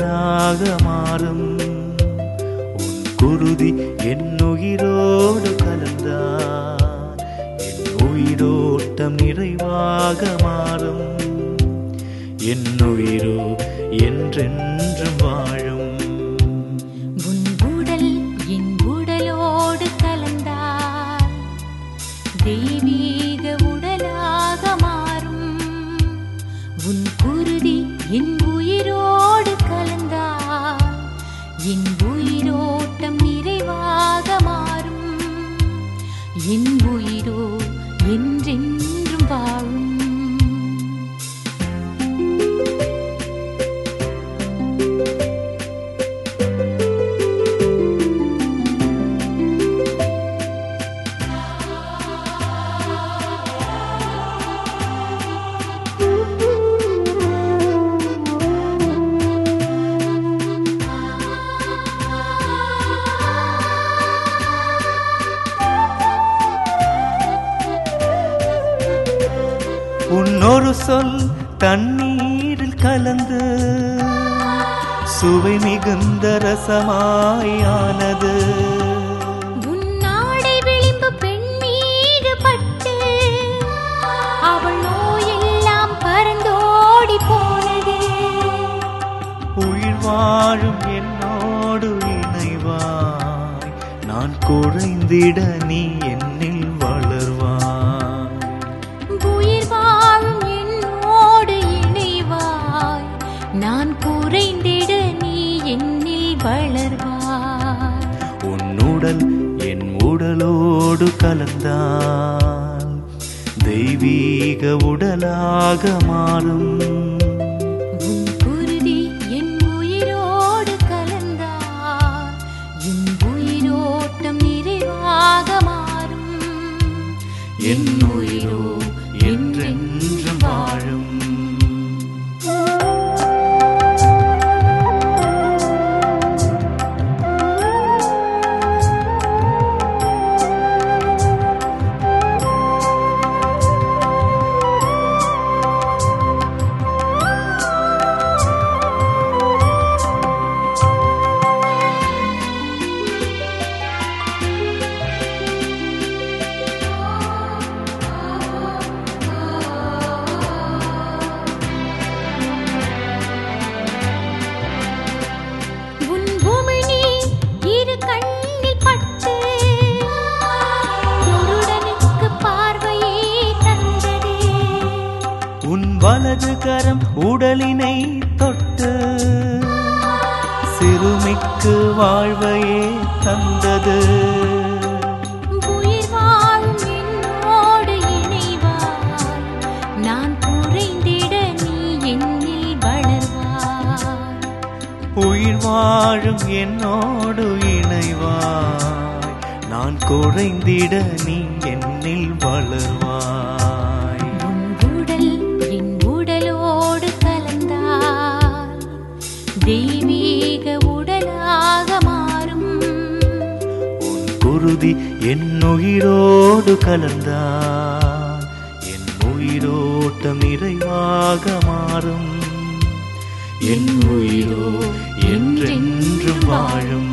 உடலாக மாறும் உன் குருதி என் உயிரோடு கலந்தான் என் உயிரோட்டம் நிறைவாக மாறும் என் உயிரோ என்றென்றும் வாழும் உன் உடல் என் உடலோடு கலந்தால் தெய்வீக உடலாக மாறும் உன் குருதி என் உயிரோடு கலந்தால் என் உயிரோட்டம் நிறைவாக மாறும் என் உயிரோ என்றென்றும் வாழும் உன்னொரு சொல் தண்ணீரில் கலந்து சுவை மிகுந்த ரசமாயானது உன்னாடை விளிம்பு பெண் மீது பட்டு அவள் நோயெல்லாம் பறந்தோடி போனது உயிர் வாழும் என்னோடு இணைவாய் நான் குறைந்திட நீ என்னில் வளர்வாய் உயிர் வாழும் என்னோடு இணைவாய் நான் குறைந்திட நீ என்னில் வளர்வாய் உன்னுடல் என் உடலோடு கலந்தான் தெய்வீக உடலாக மாறும் உன் குருதி என் உயிரோடு கலந்தால் என் உயிரோட்டம் நிறைவாக மாறும் என் உயிரோ என்றென்றும் வாழும் உன் உமிழ்நீ இரு கண்ணில் பட்டு குருடனுக்கு பார்வையே தந்தது உன் வலது கரம் உடலினை தொட்டு சிறுமிக்கு வாழ்வையே தந்தது உயிர் வாழும் என்னோடு இணைவாய் நான் குறைந்திட நீ என்னில் வளர்வாய் உயிர் வாழும் என்னோடு இணைவாய் நான் குறைந்திட நீ என்னில் வளர்வாய் உன் உடல் என் உடலோடு கலந்தால் தெய்வீக உடலாக மாறும் உன் குருதி என் உயிரோடு கலந்தான் என் உயிரோட்டம் நிறைவாக மாறும் என் உயிரோ என்றென்றும் வாழும்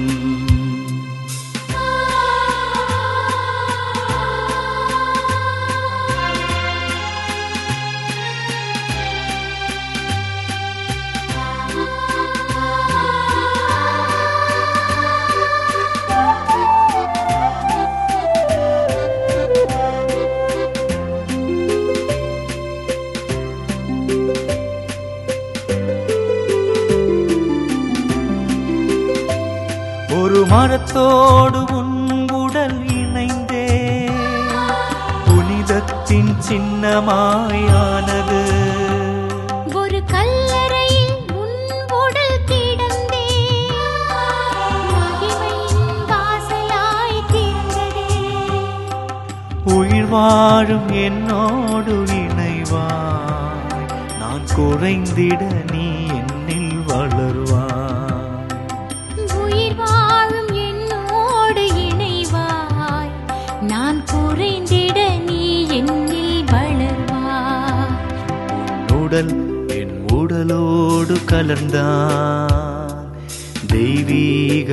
ஒரு மரத்தோடு உன் உடல் இணைந்தே புனிதத்தின் சின்னமாயானது ஒரு கல்லறையில் உன் உடல் கிடந்தே மகிமையின் வாசலாய் திறந்தது உயிர் வாழும் என்னோடு இணைவாய் நான் குறைந்திட நீ என்னில் வளர்வாய் உயிர் வாழும் என்னோடு இணைவாய் நான் குறைந்திட நீ என்னில் வளர்வாய் உன் உடல் என் உடலோடு கலந்தான்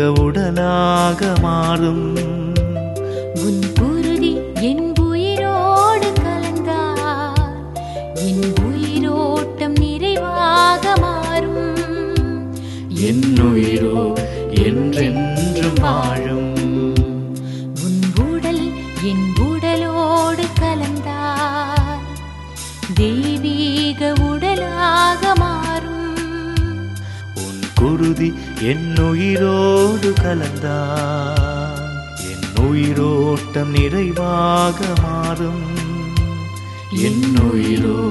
உடலாக மாறும் உன் குருதி என் உயிரோடு கலந்தார் என் உயிரோட்டம் நிறைவாக மாறும் என் உயிரோ என்றென்றும் வாழும் உன் உடல் என் உடலோடு கலந்தார் தெய்வீக உடலாக மாறும் உன் குருதி என் உயிரோடு கலந்தார் என் உயிரோட்டம் நிறைவாக மாறும் என் உயிரோ